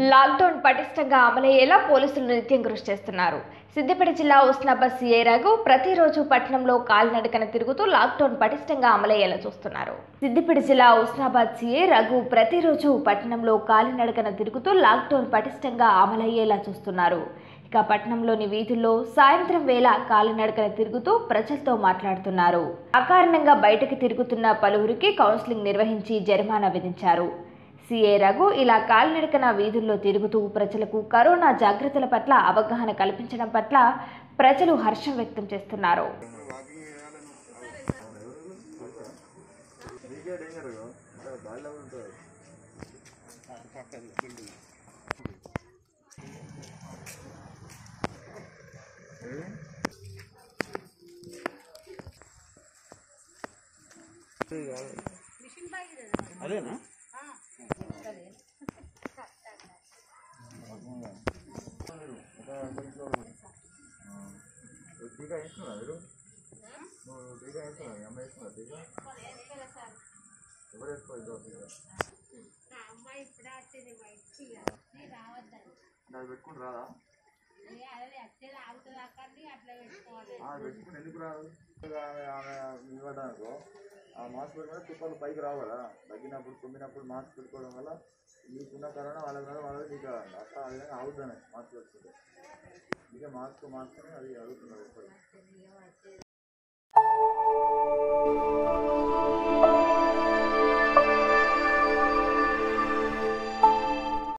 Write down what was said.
Lockdown పటిష్టంగా అమలయ్యేలా పోలీసులు నిత్యం కృషి చేస్తున్నారు సిద్దిపేట జిల్లా ఉస్నాబాద్ సిఐ రఘు ప్రతిరోజు పట్టణంలో కాలినడకన తిరుగుతూ లాక్డౌన్ పటిష్టంగా అమలయ్యేలా చూస్తున్నారు సిద్దిపేట జిల్లా ఉస్నాబాద్ సిఐ రఘు ప్రతిరోజు పట్టణంలో కాలినడకన తిరుగుతూ లాక్డౌన్ పటిష్టంగా అమలయ్యేలా చూస్తున్నారు ఇక పట్టణంలోని వీధుల్లో సాయంత్రం వేళ కాలినడకన తిరుగుతూ ప్రజలతో మాట్లాడుతున్నారు అకారణంగా బయటకు తిరుగుతున్న పలువురికి కౌన్సిలింగ్ నిర్వహించి జరిమానా విధించారు సీఏ రఘు ఇలా కాలినడకన వీధుల్లో తిరుగుతూ ప్రజలకు కరోనా జాగ్రత్తల పట్ల అవగాహన కల్పించడం పట్ల ప్రజలు హర్షం వ్యక్తం చేస్తున్నారు అదేనా టీకా వేసుకున్నా మీరు నువ్వు టీకా వేసుకున్నా మీ అమ్మ వేసుకున్నా టీకా ఎవరు వేసుకోవాలి టీకా అది పెట్టుకుని రాదా ఆ, పెట్టుకుని ఎందుకు రాదు ఆమె ఆమె ఇవ్వడానికో ఆ మాస్క్ పెట్టుకుంటే తుప్పాలు పైకి రావు కదా తగ్గినప్పుడు తుమ్మినప్పుడు మాస్క్ పెట్టుకోవడం వల్ల నీకున్న కరోనా వాళ్ళకి రాదు వాళ్ళకి నీకు రాదు. అట్లా ఆ విధంగా అవుతానే మాస్క్ పెట్టుకుంటే ఇక మాస్క్ మాస్క్ అని అది అడుగుతున్నారు ఎప్పుడు